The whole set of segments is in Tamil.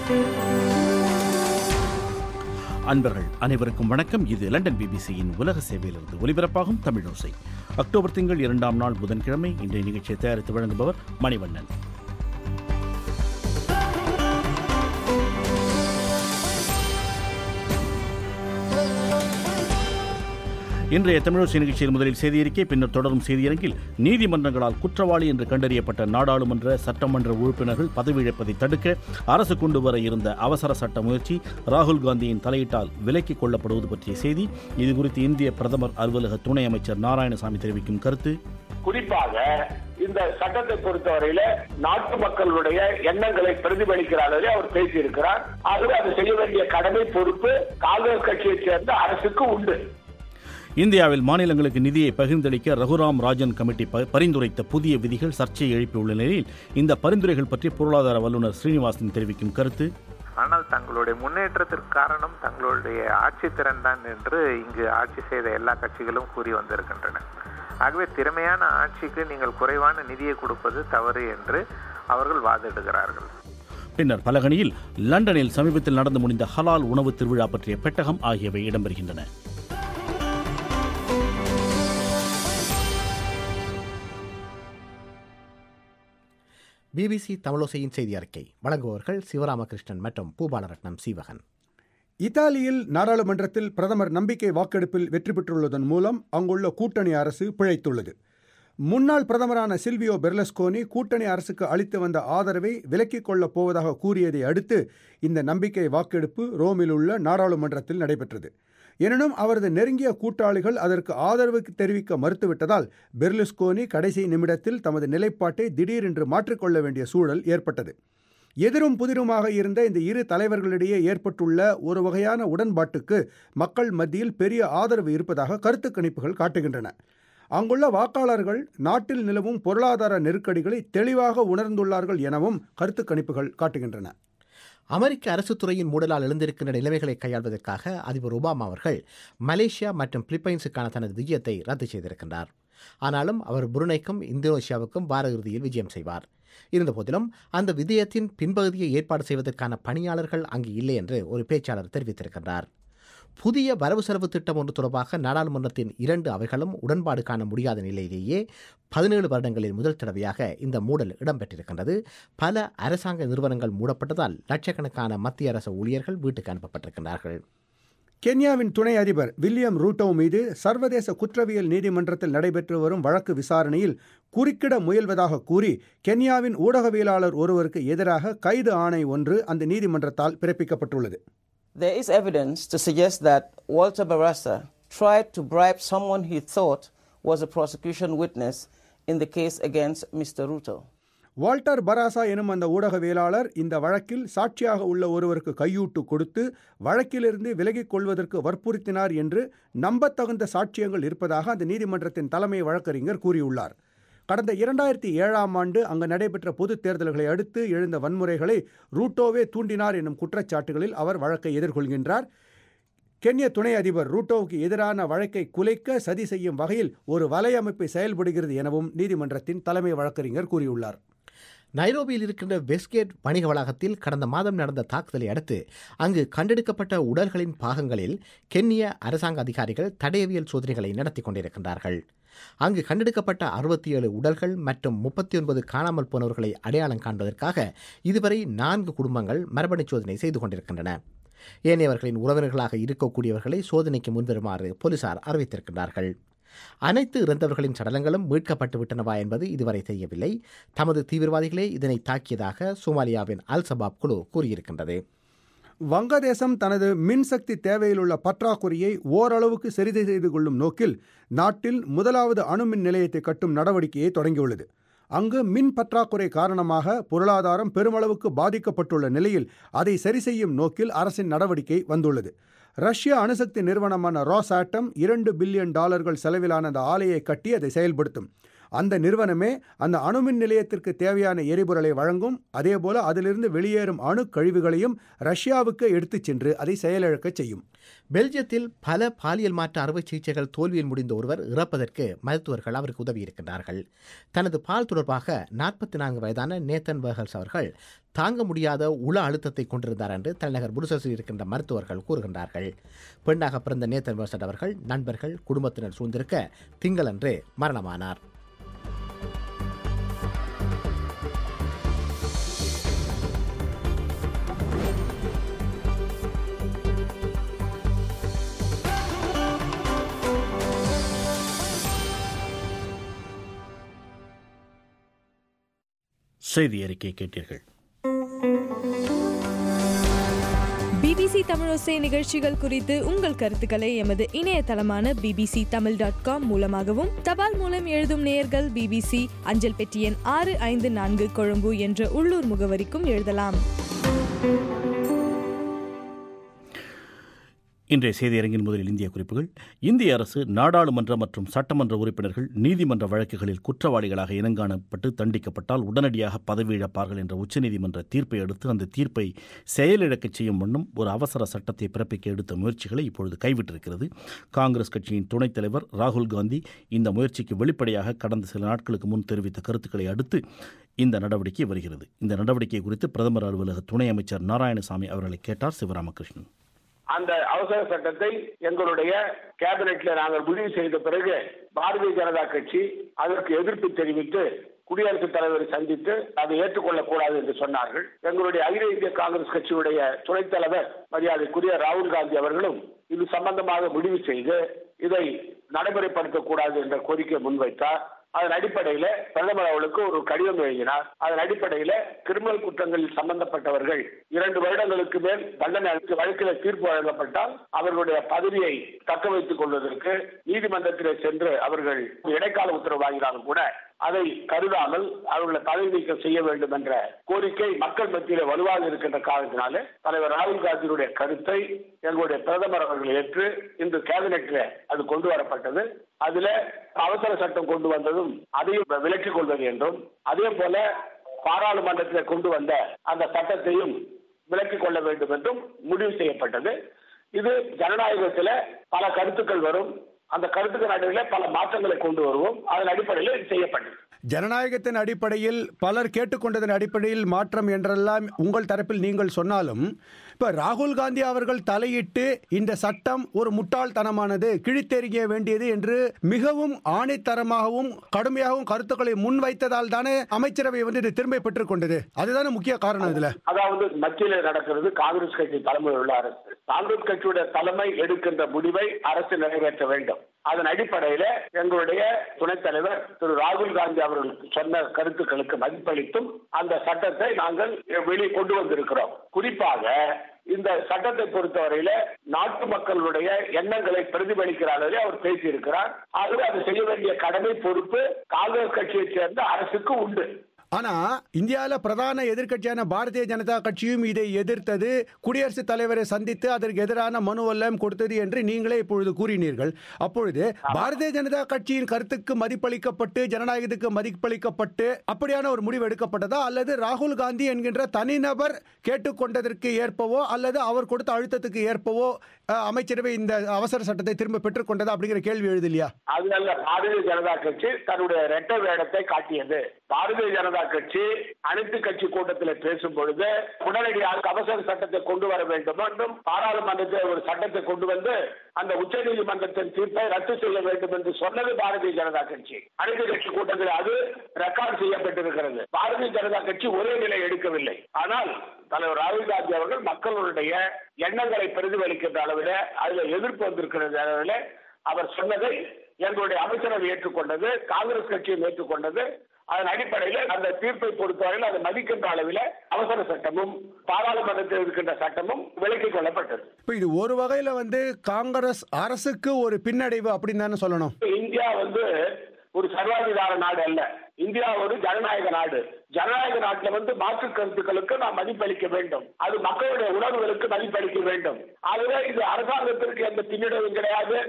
அன்பர்கள் அனைவருக்கும் வணக்கம் இது லண்டன் பிபிசியின் உலக சேவையிலிருந்து ஒலிபரப்பாகும் தமிழோசை அக்டோபர் திங்கள் இரண்டாம் நாள் புதன்கிழமை இன்றைய நிகழ்ச்சியை தயாரித்து வழங்குபவர் மணிவண்ணன் இன்றைய தமிழோசை நிகழ்ச்சியில் முதலில் செய்தியறிக்கை பின்னர் தொடரும் செய்தியரங்கில் நீதிமன்றங்களால் குற்றவாளி என்று கண்டறியப்பட்ட நாடாளுமன்ற சட்டமன்ற உறுப்பினர்கள் பதவியிழப்பதை தடுக்க அரசு கொண்டு வர இருந்த அவசர சட்ட முயற்சி ராகுல் காந்தியின் தலையீட்டால் விலக்கிக் கொள்ளப்படுவது பற்றிய செய்தி இதுகுறித்து இந்திய பிரதமர் அலுவலக துணை அமைச்சர் நாராயணசாமி தெரிவிக்கும் கருத்து குறிப்பாக இந்த சட்டத்தை பொறுத்தவரையில நாட்டு மக்களுடைய எண்ணங்களை பிரதிபலிக்கிற அளவில் அவர் பேசியிருக்கிறார் ஆகவே அது செய்ய வேண்டிய கடமை பொறுப்பு காங்கிரஸ் கட்சியைச் சேர்ந்த அரசுக்கு உண்டு இந்தியாவில் மாநிலங்களுக்கு நிதியை பகிர்ந்தளிக்க ரகுராம் ராஜன் கமிட்டி ப- பரிந்துரைத்த புதிய விதிகள் சர்ச்சையை எழுப்பியுள்ள நிலையில் இந்த பரிந்துரைகள் பற்றி பொருளாதார வல்லுநர் ஸ்ரீனிவாசன் தெரிவிக்கும் கருத்து ஆனால் தங்களுடைய முன்னேற்றத்திற்கு காரணம் தங்களுடைய ஆட்சி திறன் தான் என்று இங்கு ஆட்சி செய்த எல்லா கட்சிகளும் கூறி வந்திருக்கின்றன ஆகவே திறமையான ஆட்சிக்கு நீங்கள் குறைவான நிதியை கொடுப்பது தவறு என்று அவர்கள் வாதிடுகிறார்கள் பின்னர் பலகணியில் லண்டனில் சமீபத்தில் நடந்து முடிந்த ஹலால் உணவு திருவிழா பற்றிய பெட்டகம் ஆகியவை இடம்பெறுகின்றன பிபிசி தமிழோசையின் செய்தி அறிக்கை வழங்குபவர்கள் சிவராமகிருஷ்ணன் மற்றும் பூபாலரட்னம் சீவகன் இத்தாலியில் நாடாளுமன்றத்தில் பிரதமர் நம்பிக்கை வாக்கெடுப்பில் வெற்றி பெற்றுள்ளதன் மூலம் அங்குள்ள கூட்டணி அரசு பிழைத்துள்ளது முன்னாள் பிரதமரான சில்வியோ பெர்லஸ்கோனி கூட்டணி அரசுக்கு அளித்து வந்த ஆதரவை விலக்கிக் கொள்ளப் போவதாக கூறியதை அடுத்து இந்த நம்பிக்கை வாக்கெடுப்பு ரோமில் உள்ள நாடாளுமன்றத்தில் நடைபெற்றது எனினும் அவரது நெருங்கிய கூட்டாளிகள் அதற்கு ஆதரவு தெரிவிக்க மறுத்துவிட்டதால் பெர்லுஸ்கோனி கடைசி நிமிடத்தில் தமது நிலைப்பாட்டை திடீரென்று மாற்றிக்கொள்ள வேண்டிய சூழல் ஏற்பட்டது எதிரும் புதிருமாக இருந்த இந்த இரு தலைவர்களிடையே ஏற்பட்டுள்ள ஒரு வகையான உடன்பாட்டுக்கு மக்கள் மத்தியில் பெரிய ஆதரவு இருப்பதாக கருத்து கணிப்புகள் காட்டுகின்றன அங்குள்ள வாக்காளர்கள் நாட்டில் நிலவும் பொருளாதார நெருக்கடிகளை தெளிவாக உணர்ந்துள்ளார்கள் எனவும் கருத்து கணிப்புகள் காட்டுகின்றன அமெரிக்க அரசுத் துறையின் மூடலால் எழுந்திருக்கின்ற நிலைமைகளை கையாள்வதற்காக அதிபர் ஒபாமா அவர்கள் மலேசியா மற்றும் பிலிப்பைன்ஸுக்கான தனது விஜயத்தை ரத்து செய்திருக்கின்றார் ஆனாலும் அவர் புருனைக்கும் இந்தோனேஷியாவுக்கும் வார இறுதியில் விஜயம் செய்வார் இருந்தபோதிலும் அந்த விஜயத்தின் பின்பகுதியை ஏற்பாடு செய்வதற்கான பணியாளர்கள் அங்கு இல்லை என்று ஒரு பேச்சாளர் தெரிவித்திருக்கின்றார் புதிய வரவு செலவு திட்டம் ஒன்று தொடர்பாக நாடாளுமன்றத்தின் இரண்டு அவைகளும் உடன்பாடு காண முடியாத நிலையிலேயே பதினேழு வருடங்களில் முதல் தடவையாக இந்த மூடல் இடம்பெற்றிருக்கின்றது பல அரசாங்க நிறுவனங்கள் மூடப்பட்டதால் லட்சக்கணக்கான மத்திய அரசு ஊழியர்கள் வீட்டுக்கு அனுப்பப்பட்டிருக்கிறார்கள் கென்யாவின் துணை அதிபர் வில்லியம் ரூட்டோ மீது சர்வதேச குற்றவியல் நீதிமன்றத்தில் நடைபெற்று வரும் வழக்கு விசாரணையில் குறுக்கிட முயல்வதாக கூறி கென்யாவின் ஊடகவியலாளர் ஒருவருக்கு எதிராக கைது ஆணை ஒன்று அந்த நீதிமன்றத்தால் பிறப்பிக்கப்பட்டுள்ளது There is evidence to suggest that Walter Barassa tried to bribe someone he thought was a prosecution witness in the case against Mr. Ruto. Walter Barasa எனும் அந்த ஊடகவியலாளர் இந்த வழக்கில் சாட்சியாக உள்ள ஒருவருக்கு கையூட்டு கொடுத்து வழக்கிலிருந்து விலகிக் கொள்வதற்கு வற்புறுத்தினார் என்று நம்பத்தகுந்த சாட்சியங்கள் இருப்பதாக அந்த நீதிமன்றத்தின் தலைமை வழக்கறிஞர் கூறியுள்ளார் கடந்த இரண்டாயிரத்தி ஏழாம் ஆண்டு அங்கு நடைபெற்ற பொதுத் தேர்தல்களை அடுத்து எழுந்த வன்முறைகளை ரூட்டோவே தூண்டினார் என்னும் குற்றச்சாட்டுகளில் அவர் வழக்கை எதிர்கொள்கின்றார் கென்ய துணை அதிபர் ரூட்டோவுக்கு எதிரான வழக்கை குலைக்க சதி செய்யும் வகையில் ஒரு வலையமைப்பை செயல்படுகிறது எனவும் நீதிமன்றத்தின் தலைமை வழக்கறிஞர் கூறியுள்ளார் நைரோபியில் இருக்கின்ற வெஸ்ட்கேட் வணிக வளாகத்தில் கடந்த மாதம் நடந்த தாக்குதலை அடுத்து அங்கு கண்டெடுக்கப்பட்ட உடல்களின் பாகங்களில் கென்னிய அரசாங்க அதிகாரிகள் தடயவியல் சோதனைகளை நடத்தி கொண்டிருக்கின்றார்கள் அங்கு கண்டெடுக்கப்பட்ட அறுபத்தி ஏழு உடல்கள் மற்றும் முப்பத்தி ஒன்பது காணாமல் போனவர்களை அடையாளம் காண்பதற்காக இதுவரை நான்கு குடும்பங்கள் மரபணு சோதனை செய்து கொண்டிருக்கின்றன ஏனையவர்களின் உறவினர்களாக இருக்கக்கூடியவர்களை சோதனைக்கு முன்வருமாறு போலீசார் அறிவித்திருக்கின்றார்கள் அனைத்து இறந்தவர்களின் சடலங்களும் மீட்கப்பட்டு விட்டனவா என்பது இதுவரை தெரியவில்லை தமது தீவிரவாதிகளே இதனை தாக்கியதாக சோமாலியாவின் அல் சபாப் குழு கூறியிருக்கின்றது வங்கதேசம் தனது மின்சக்தி தேவையில் உள்ள பற்றாக்குறையை ஓரளவுக்கு சரி செய்து கொள்ளும் நோக்கில் நாட்டில் முதலாவது அணுமின் நிலையத்தை கட்டும் நடவடிக்கையை தொடங்கியுள்ளது அங்கு மின் பற்றாக்குறை காரணமாக பொருளாதாரம் பெருமளவுக்கு பாதிக்கப்பட்டுள்ள நிலையில் அதை சரி செய்யும் நோக்கில் அரசின் நடவடிக்கை வந்துள்ளது ரஷ்ய அணுசக்தி நிறுவனமான ராஸ் ஆட்டம் இரண்டு பில்லியன் டாலர்கள் செலவிலான அந்த ஆலையை கட்டி அதை செயல்படுத்தும் அந்த நிறுவனமே அந்த அணுமின் நிலையத்திற்கு தேவையான எரிபொருளை வழங்கும் அதேபோல அதிலிருந்து வெளியேறும் அணு கழிவுகளையும் ரஷ்யாவுக்கு எடுத்துச் சென்று அதை செயலிழக்கச் செய்யும் பெல்ஜியத்தில் பல பாலியல் மாற்ற அறுவை சிகிச்சைகள் தோல்வியில் முடிந்த ஒருவர் இறப்பதற்கு மருத்துவர்கள் அவருக்கு உதவியிருக்கின்றார்கள் தனது பால் தொடர்பாக நாற்பத்தி நான்கு வயதான நேத்தன் வேகல்ஸ் அவர்கள் தாங்க முடியாத உள அழுத்தத்தை கொண்டிருந்தார் என்று தலைநகர் புருசஸில் இருக்கின்ற மருத்துவர்கள் கூறுகின்றார்கள் பெண்ணாக பிறந்த நேத்தன் வேர்சட் அவர்கள் நண்பர்கள் குடும்பத்தினர் சூழ்ந்திருக்க திங்களன்று மரணமானார் செய்தி அறிக்கை கேட்டீர்கள் பிபிசி தமிழோசை நிகழ்ச்சிகள் குறித்து உங்கள் கருத்துக்களை எமது இணையதளமான பிபிசி தமிழ் டாட் காம் மூலமாகவும் தபால் மூலம் எழுதும் நேயர்கள் பிபிசி அஞ்சல் பெட்டி எண் ஆறு ஐந்து நான்கு கொழும்பு என்ற உள்ளூர் முகவரிக்கும் எழுதலாம் இன்றைய செய்தியரங்கின் முதலில் இந்திய குறிப்புகள் இந்திய அரசு நாடாளுமன்ற மற்றும் சட்டமன்ற உறுப்பினர்கள் நீதிமன்ற வழக்குகளில் குற்றவாளிகளாக இனங்காணப்பட்டு தண்டிக்கப்பட்டால் உடனடியாக பதவி இழப்பார்கள் என்ற உச்சநீதிமன்ற தீர்ப்பை அடுத்து அந்த தீர்ப்பை செயலிழக்கச் செய்யும் வண்ணம் ஒரு அவசர சட்டத்தை பிறப்பிக்க எடுத்த முயற்சிகளை இப்பொழுது கைவிட்டிருக்கிறது காங்கிரஸ் கட்சியின் துணைத் தலைவர் ராகுல் காந்தி இந்த முயற்சிக்கு வெளிப்படையாக கடந்த சில நாட்களுக்கு முன் தெரிவித்த கருத்துக்களை அடுத்து இந்த நடவடிக்கை வருகிறது இந்த நடவடிக்கை குறித்து பிரதமர் அலுவலக துணை அமைச்சர் நாராயணசாமி அவர்களை கேட்டார் சிவராமகிருஷ்ணன் அந்த அவசர சட்டத்தை எங்களுடைய கேபினெட்ல நாங்கள் முடிவு செய்த பிறகு பாரதிய ஜனதா கட்சி அதற்கு எதிர்ப்பு தெரிவித்து குடியரசுத் தலைவரை சந்தித்து அதை ஏற்றுக்கொள்ளக் கூடாது என்று சொன்னார்கள் எங்களுடைய அகில இந்திய காங்கிரஸ் கட்சியுடைய துணைத் தலைவர் மரியாதைக்குரிய ராகுல் காந்தி அவர்களும் இது சம்பந்தமாக முடிவு செய்து இதை நடைமுறைப்படுத்தக்கூடாது என்ற கோரிக்கை முன்வைத்தார் அதன் அடிப்படையில பிரதமர் அவர்களுக்கு ஒரு கடிதம் எழுதினார் அதன் அடிப்படையில கிரிமினல் குற்றங்களில் சம்பந்தப்பட்டவர்கள் இரண்டு வருடங்களுக்கு மேல் தண்டனை அளித்து வழக்கில் தீர்ப்பு வழங்கப்பட்டால் அவர்களுடைய பதவியை தக்க வைத்துக் கொள்வதற்கு நீதிமன்றத்திலே சென்று அவர்கள் இடைக்கால உத்தரவு வாங்கினாலும் கூட அதை கருதாமல் அவர்களை பதவி நீக்கம் செய்ய வேண்டும் என்ற கோரிக்கை மக்கள் மத்தியில வலுவாக இருக்கின்ற காரணத்தினாலே தலைவர் ராகுல் காந்தியினுடைய கருத்தை எங்களுடைய பிரதமர் அவர்கள் ஏற்று இன்று கேபினெட்ல அது கொண்டு வரப்பட்டது அதுல அவசர சட்டம் கொண்டு வந்ததும் அதையும் விலக்கிக் கொள்வது என்றும் அதே போல பாராளுமன்றத்தில் கொண்டு வந்த அந்த சட்டத்தையும் விலக்கிக் கொள்ள வேண்டும் என்றும் முடிவு செய்யப்பட்டது இது ஜனநாயகத்தில் பல கருத்துக்கள் வரும் அந்த கருத்துக்கள் அடிப்படையில் பல மாற்றங்களை கொண்டு வருவோம் அதன் அடிப்படையில் இது செய்யப்பட்டது ஜனநாயகத்தின் அடிப்படையில் பலர் கேட்டுக்கொண்டதன் அடிப்படையில் மாற்றம் என்றெல்லாம் உங்கள் தரப்பில் நீங்கள் சொன்னாலும் இப்ப ராகுல் காந்தி அவர்கள் தலையிட்டு இந்த சட்டம் ஒரு முட்டாள்தனமானது கிழித்தெறிய வேண்டியது என்று மிகவும் ஆணைத்தரமாகவும் கடுமையாகவும் கருத்துக்களை முன்வைத்ததால் தானே அமைச்சரவை வந்து இது திரும்ப பெற்றுக் கொண்டது அதுதானே முக்கிய காரணம் இதுல அதாவது மத்தியில நடக்கிறது காங்கிரஸ் கட்சி தலைமையில் உள்ள அரசு காங்கிரஸ் கட்சியுடைய தலைமை எடுக்கின்ற முடிவை அரசு நிறைவேற்ற வேண்டும் அதன் அடிப்படையில எங்களுடைய துணைத் தலைவர் திரு ராகுல் காந்தி அவர்களுக்கு சொன்ன கருத்துக்களுக்கு மதிப்பளித்தும் அந்த சட்டத்தை நாங்கள் வெளியே கொண்டு வந்திருக்கிறோம் குறிப்பாக இந்த சட்டத்தை பொறுத்தவரையில நாட்டு மக்களுடைய எண்ணங்களை பிரதிபலிக்கிற அளவில் அவர் பேசியிருக்கிறார் ஆகவே அது செய்ய வேண்டிய கடமை பொறுப்பு காங்கிரஸ் கட்சியைச் சேர்ந்த அரசுக்கு உண்டு ஆனா இந்தியாவில் பிரதான எதிர்க்கட்சியான பாரதிய ஜனதா கட்சியும் இதை எதிர்த்தது குடியரசுத் தலைவரை சந்தித்து அதற்கு எதிரான மனு எல்லாம் கொடுத்தது என்று நீங்களே இப்பொழுது கூறினீர்கள் அப்பொழுது பாரதிய ஜனதா கட்சியின் கருத்துக்கு மதிப்பளிக்கப்பட்டு ஜனநாயகத்துக்கு மதிப்பளிக்கப்பட்டு அப்படியான ஒரு முடிவு எடுக்கப்பட்டதா அல்லது ராகுல் காந்தி என்கின்ற தனிநபர் கேட்டுக்கொண்டதற்கு ஏற்பவோ அல்லது அவர் கொடுத்த அழுத்தத்துக்கு ஏற்பவோ அஹ், அமைச்சரவை இந்த அவசர சட்டத்தை திரும்ப பெற்றுக்கொண்டதா அப்படிங்கிற கேள்வி எழுது இல்லையா அதனால பாரதிய ஜனதா கட்சி தன்னுடைய இரட்டை வேடத்தை காட்டியது பாரதிய ஜனதா கட்சி அனைத்து கட்சி கூட்டத்தில் பேசும் பொழுது உடனடியாக அவசர சட்டத்தை கொண்டு வர வேண்டும் என்றும் பாராளுமன்றத்தில் ஒரு சட்டத்தை கொண்டு வந்து அந்த உச்சநீதிமன்றத்தின் தீர்ப்பை ரத்து செய்ய வேண்டும் என்று சொன்னது பாரதிய ஜனதா கட்சி அனைத்து கட்சி கூட்டத்தில் அது ரெக்கார்ட் செய்யப்பட்டிருக்கிறது பாரதிய ஜனதா கட்சி ஒரே நிலை எடுக்கவில்லை ஆனால் தலைவர் ராகுல் காந்தி அவர்கள் மக்களுடைய எண்ணங்களை பிரதிபலிக்கின்ற அளவில் அதுல எதிர்ப்பு வந்திருக்கிறது அளவில் அவர் சொன்னதை எங்களுடைய அமைச்சரவை ஏற்றுக்கொண்டது காங்கிரஸ் கட்சியும் ஏற்றுக்கொண்டது அதன் அடிப்படையில் அந்த தீர்ப்பை பொறுத்தவரையில் அதை மதிக்கின்ற அளவில் அவசர சட்டமும் பாராளுமன்றத்தில் இருக்கின்ற சட்டமும் விலக்கிக் கொள்ளப்பட்டது இப்போ இது ஒரு வகையில வந்து காங்கிரஸ் அரசுக்கு ஒரு பின்னடைவு அப்படின்னு தானே சொல்லணும் இந்தியா வந்து ஒரு சர்வாதிகார நாடு அல்ல இந்தியா ஒரு ஜனநாயக நாடு ஜனநாயக நாட்டுல வந்து மாற்று கருத்துக்களுக்கு நாம் மதிப்பளிக்க வேண்டும் அது மக்களுடைய உணர்வுகளுக்கு மதிப்பளிக்க வேண்டும் ஆகவே இது அரசாங்கத்திற்கு எந்த பின்னடைவும் கிடையாது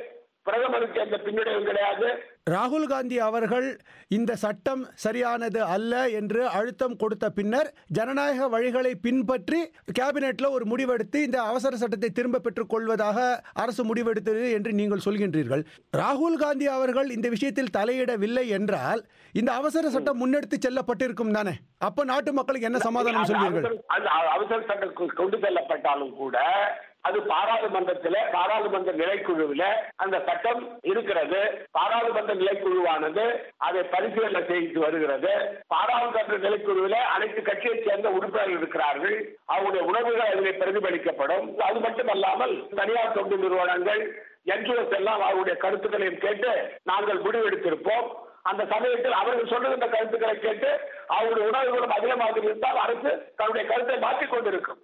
பிரதமருக்கு எந்த பின்னடைவும் கிடையாது ராகுல் காந்தி அவர்கள் இந்த சட்டம் சரியானது அல்ல என்று அழுத்தம் கொடுத்த பின்னர் ஜனநாயக வழிகளை பின்பற்றி கேபினெட்ல ஒரு முடிவெடுத்து இந்த அவசர சட்டத்தை திரும்ப பெற்றுக் கொள்வதாக அரசு முடிவெடுத்தது என்று நீங்கள் சொல்கின்றீர்கள் ராகுல் காந்தி அவர்கள் இந்த விஷயத்தில் தலையிடவில்லை என்றால் இந்த அவசர சட்டம் முன்னெடுத்து செல்லப்பட்டிருக்கும் தானே அப்ப நாட்டு மக்களுக்கு என்ன சமாதானம் சொல்வீர்கள் அவசர- அந்த அவசர சட்டம் கொ- கொண்டு செல்லப்பட்டாலும் கூட அது பாராளுமன்றத்தில் பாராளுமன்ற நிலைக்குழுவில் அந்த சட்டம் இருக்கிறது பாராளுமன்ற நிலைக்குழுவானது அதை பரிசீலனை செய்து வருகிறது பாராளுமன்ற நிலைக்குழுவில் அனைத்து கட்சியைச் சேர்ந்த உறுப்பினர்கள் இருக்கிறார்கள் அவருடைய உணர்வுகள் அதில் பிரதிபலிக்கப்படும் அது மட்டுமல்லாமல் தனியார் தொண்டு நிறுவனங்கள் என்ஜிஓஸ் எல்லாம் அவருடைய கருத்துக்களையும் கேட்டு நாங்கள் முடிவெடுத்திருப்போம் அந்த சமயத்தில் அவர்கள் சொல்லுகின்ற கருத்துக்களை கேட்டு அவருடைய உணர்வுகளும் அதிகமாக இருந்தால் அரசு தன்னுடைய கருத்தை மாற்றிக் கொண்டிருக்கும்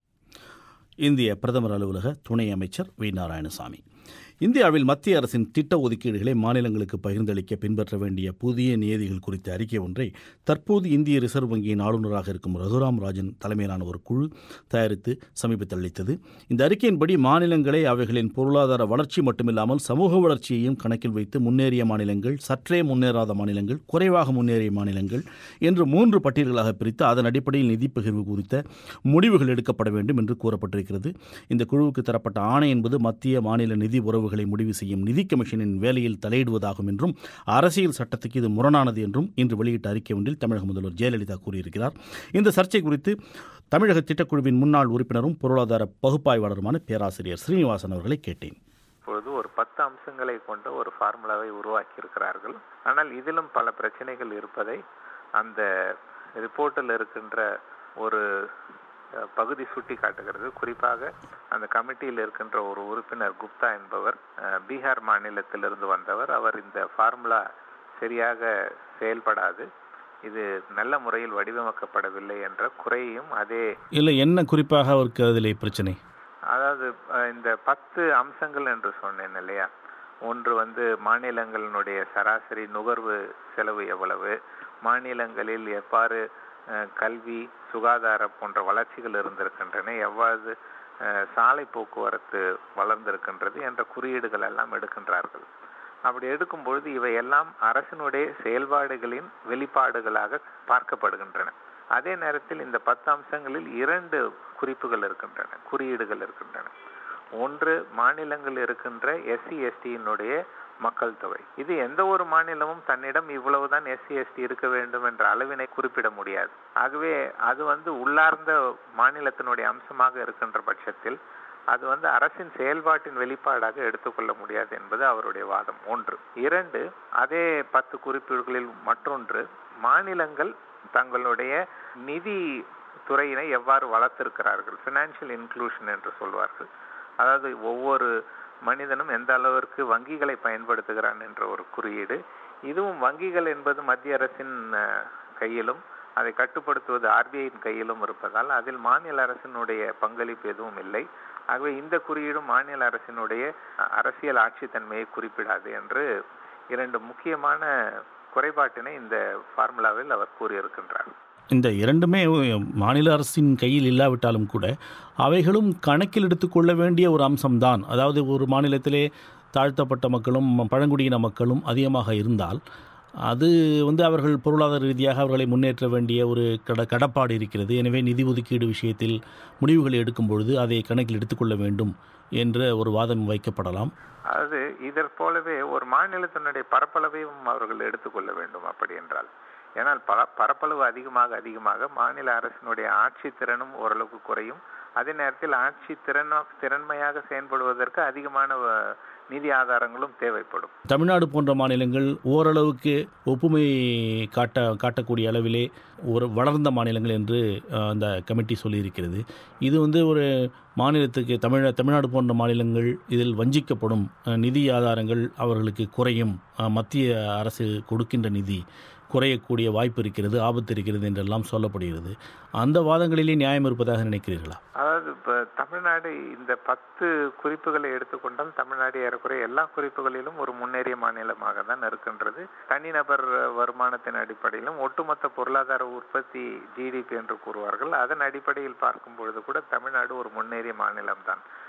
இந்திய பிரதமர் அலுவலக துணை அமைச்சர் வி நாராயணசாமி இந்தியாவில் மத்திய அரசின் திட்ட ஒதுக்கீடுகளை மாநிலங்களுக்கு பகிர்ந்தளிக்க பின்பற்ற வேண்டிய புதிய நியதிகள் குறித்த அறிக்கை ஒன்றை தற்போது இந்திய ரிசர்வ் வங்கியின் ஆளுநராக இருக்கும் ரகுராம் ராஜன் தலைமையிலான ஒரு குழு தயாரித்து சமீபத்தில் அளித்தது இந்த அறிக்கையின்படி மாநிலங்களை அவைகளின் பொருளாதார வளர்ச்சி மட்டுமில்லாமல் சமூக வளர்ச்சியையும் கணக்கில் வைத்து முன்னேறிய மாநிலங்கள் சற்றே முன்னேறாத மாநிலங்கள் குறைவாக முன்னேறிய மாநிலங்கள் என்று மூன்று பட்டியல்களாக பிரித்து அதன் அடிப்படையில் நிதி பகிர்வு குறித்த முடிவுகள் எடுக்கப்பட வேண்டும் என்று கூறப்பட்டிருக்கிறது இந்த குழுவுக்கு தரப்பட்ட ஆணை என்பது மத்திய மாநில நிதி உறவுகளை முடிவு செய்யும் நிதி கமிஷனின் வேலையில் தலையிடுவதாகும் என்றும் அரசியல் சட்டத்துக்கு இது முரணானது என்றும் இன்று வெளியிட்ட அறிக்கை ஒன்றில் தமிழக முதல்வர் ஜெயலலிதா கூறியிருக்கிறார் இந்த சர்ச்சை குறித்து தமிழக திட்டக்குழுவின் முன்னாள் உறுப்பினரும் பொருளாதார பகுப்பாய்வாளருமான பேராசிரியர் ஸ்ரீனிவாசன் அவர்களை கேட்டேன் இப்பொழுது ஒரு பத்து அம்சங்களை கொண்ட ஒரு ஃபார்முலாவை உருவாக்கி இருக்கிறார்கள் ஆனால் இதிலும் பல பிரச்சனைகள் இருப்பதை அந்த ரிப்போர்ட்டில் இருக்கின்ற ஒரு அஹ், பகுதி சுட்டி காட்டுகிறது குறிப்பாக அந்த கமிட்டியில் இருக்கின்ற ஒரு உறுப்பினர் குப்தா என்பவர் அஹ், பீகார் மாநிலத்திலிருந்து வந்தவர் அவர் இந்த ஃபார்முலா சரியாக செயல்படாது இது நல்ல முறையில் வடிவமைக்கப்படவில்லை என்ற குறையையும் அதே இல்லை என்ன குறிப்பாக அவருக்கு அதில் பிரச்சனை அதாவது அஹ், இந்த பத்து அம்சங்கள் என்று சொன்னேன் இல்லையா ஒன்று வந்து மாநிலங்களினுடைய சராசரி நுகர்வு செலவு எவ்வளவு மாநிலங்களில் எவ்வாறு அஹ், கல்வி சுகாதாரம் போன்ற வளர்ச்சிகள் இருந்திருக்கின்றன எவ்வாறு அஹ், சாலை போக்குவரத்து வளர்ந்திருக்கின்றது என்ற குறியீடுகள் எல்லாம் எடுக்கின்றார்கள் அப்படி எடுக்கும் பொழுது இவையெல்லாம் அரசினுடைய செயல்பாடுகளின் வெளிப்பாடுகளாக பார்க்கப்படுகின்றன அதே நேரத்தில் இந்த பத்து அம்சங்களில் இரண்டு குறிப்புகள் இருக்கின்றன குறியீடுகள் இருக்கின்றன ஒன்று மாநிலங்கள் இருக்கின்ற எஸ்சி எஸ்டியினுடைய மக்கள் தொகை இது எந்த ஒரு மாநிலமும் தன்னிடம் இவ்வளவுதான் எஸ்சி எஸ்டி இருக்க வேண்டும் என்ற அளவினை குறிப்பிட முடியாது ஆகவே அது வந்து உள்ளார்ந்த மாநிலத்தினுடைய அம்சமாக இருக்கின்ற பட்சத்தில் அது வந்து அரசின் செயல்பாட்டின் வெளிப்பாடாக எடுத்துக்கொள்ள முடியாது என்பது அவருடைய வாதம் ஒன்று இரண்டு அதே பத்து குறிப்பீடுகளில் மற்றொன்று மாநிலங்கள் தங்களுடைய நிதி துறையினை எவ்வாறு வளர்த்திருக்கிறார்கள் ஃபினான்ஷியல் இன்க்ளூஷன் என்று சொல்வார்கள் அதாவது ஒவ்வொரு மனிதனும் எந்த அளவிற்கு வங்கிகளை பயன்படுத்துகிறான் என்ற ஒரு குறியீடு இதுவும் வங்கிகள் என்பது மத்திய அரசின் அஹ், கையிலும் அதை கட்டுப்படுத்துவது ஆர்பிஐயின் கையிலும் இருப்பதால் அதில் மாநில அரசினுடைய பங்களிப்பு எதுவும் இல்லை ஆகவே இந்த குறியீடும் மாநில அரசினுடைய அஹ், அரசியல் ஆட்சித்தன்மையை குறிப்பிடாது என்று இரண்டு முக்கியமான குறைபாட்டினை இந்த ஃபார்முலாவில் அவர் கூறியிருக்கின்றார் இந்த இரண்டுமே மாநில அரசின் கையில் இல்லாவிட்டாலும் கூட அவைகளும் கணக்கில் எடுத்துக்கொள்ள வேண்டிய ஒரு அம்சம்தான் அதாவது ஒரு மாநிலத்திலே தாழ்த்தப்பட்ட மக்களும் பழங்குடியின மக்களும் அதிகமாக இருந்தால் அது வந்து அவர்கள் பொருளாதார ரீதியாக அவர்களை முன்னேற்ற வேண்டிய ஒரு கட கடப்பாடு இருக்கிறது எனவே நிதி ஒதுக்கீடு விஷயத்தில் முடிவுகளை எடுக்கும் பொழுது அதை கணக்கில் எடுத்துக்கொள்ள வேண்டும் என்ற ஒரு வாதம் வைக்கப்படலாம் அதாவது இதற் போலவே ஒரு மாநிலத்தினுடைய பரப்பளவையும் அவர்கள் எடுத்துக்கொள்ள வேண்டும் அப்படி என்றால் ஏனால் பல பரப்பளவு அதிகமாக அதிகமாக மாநில அரசினுடைய ஆட்சி திறனும் ஓரளவுக்கு குறையும் அதே நேரத்தில் ஆட்சி திறன திறன்மையாக செயல்படுவதற்கு அதிகமான அஹ், நிதி ஆதாரங்களும் தேவைப்படும் தமிழ்நாடு போன்ற மாநிலங்கள் ஓரளவுக்கு ஒப்புமை காட்ட காட்டக்கூடிய அளவிலே ஒரு வளர்ந்த மாநிலங்கள் என்று அஹ், அந்த கமிட்டி சொல்லியிருக்கிறது இது வந்து ஒரு மாநிலத்துக்கு தமிழ தமிழ்நாடு போன்ற மாநிலங்கள் இதில் வஞ்சிக்கப்படும் அஹ், நிதி ஆதாரங்கள் அவர்களுக்கு குறையும் அஹ், மத்திய அரசு கொடுக்கின்ற நிதி குறையக்கூடிய வாய்ப்பு இருக்கிறது ஆபத்து இருக்கிறது என்றெல்லாம் சொல்லப்படுகிறது அந்த வாதங்களிலே நியாயம் இருப்பதாக நினைக்கிறீர்களா அதாவது இப்ப தமிழ்நாடு இந்த பத்து குறிப்புகளை எடுத்துக்கொண்டால் தமிழ்நாடு ஏறக்குறைய எல்லா குறிப்புகளிலும் ஒரு முன்னேறிய மாநிலமாக தான் இருக்கின்றது தனிநபர் வருமானத்தின் அடிப்படையிலும் ஒட்டுமொத்த பொருளாதார உற்பத்தி ஜிடிபி என்று கூறுவார்கள் அதன் அடிப்படையில் பார்க்கும் பொழுது கூட தமிழ்நாடு ஒரு முன்னேறிய மாநிலம்தான்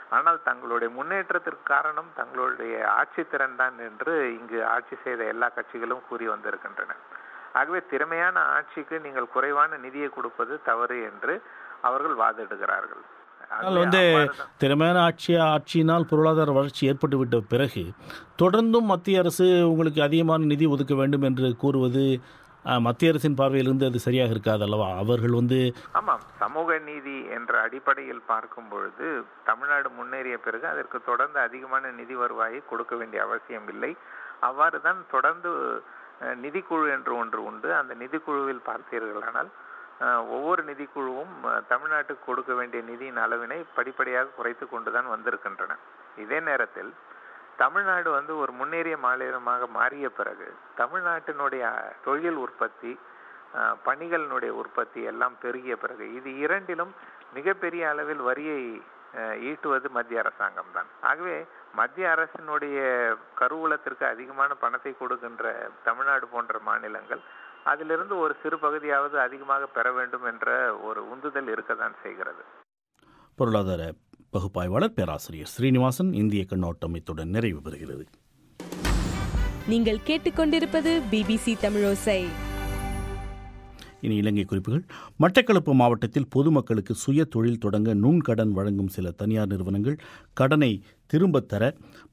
ஆனால் தங்களுடைய முன்னேற்றத்திற்கு காரணம் தங்களுடைய ஆட்சி திறன் தான் என்று இங்கு ஆட்சி செய்த எல்லா கட்சிகளும் கூறி வந்திருக்கின்றன ஆகவே திறமையான ஆட்சிக்கு நீங்கள் குறைவான நிதியை கொடுப்பது தவறு என்று அவர்கள் வாதிடுகிறார்கள் ஆனால் வந்து திறமையான ஆட்சி ஆட்சியினால் பொருளாதார வளர்ச்சி ஏற்பட்டு விட்ட பிறகு தொடர்ந்தும் மத்திய அரசு உங்களுக்கு அதிகமான நிதி ஒதுக்க வேண்டும் என்று கூறுவது அஹ், மத்திய அரசின் பார்வையிலிருந்து அது சரியாக இருக்காது அல்லவா அவர்கள் வந்து ஆமாம் சமூக நீதி என்ற அடிப்படையில் பார்க்கும் பொழுது தமிழ்நாடு முன்னேறிய பிறகு அதற்கு தொடர்ந்து அதிகமான நிதி வருவாயை கொடுக்க வேண்டிய அவசியம் இல்லை அவ்வாறு தான் தொடர்ந்து அஹ், நிதிக்குழு என்று ஒன்று உண்டு அந்த நிதிக்குழுவில் பார்த்தீர்களானால் அஹ், ஒவ்வொரு நிதிக்குழுவும் அஹ், தமிழ்நாட்டுக்கு கொடுக்க வேண்டிய நிதியின் அளவினை படிப்படியாக குறைத்து கொண்டுதான் வந்திருக்கின்றன இதே நேரத்தில் தமிழ்நாடு வந்து ஒரு முன்னேறிய மாநிலமாக மாறிய பிறகு தமிழ்நாட்டினுடைய தொழில் உற்பத்தி அஹ், பணிகளினுடைய உற்பத்தி எல்லாம் பெருகிய பிறகு இது இரண்டிலும் மிகப்பெரிய அளவில் வரியை அஹ், ஈட்டுவது மத்திய அரசாங்கம் தான் ஆகவே மத்திய அரசினுடைய கருவூலத்திற்கு அதிகமான பணத்தை கொடுக்கின்ற தமிழ்நாடு போன்ற மாநிலங்கள் அதிலிருந்து ஒரு சிறு பகுதியாவது அதிகமாக பெற வேண்டும் என்ற ஒரு உந்துதல் இருக்கத்தான் செய்கிறது பொருளாதார பகுப்பாய்வாளர் பேராசிரியர் ஸ்ரீனிவாசன் இந்திய கண்ணோட்டம் இத்துடன் நிறைவு பெறுகிறது நீங்கள் கேட்டுக்கொண்டிருப்பது பிபிசி தமிழோசை இனி இலங்கை குறிப்புகள் மட்டக்களப்பு மாவட்டத்தில் பொதுமக்களுக்கு சுய தொழில் தொடங்க நுண்கடன் வழங்கும் சில தனியார் நிறுவனங்கள் கடனை திரும்பத் தர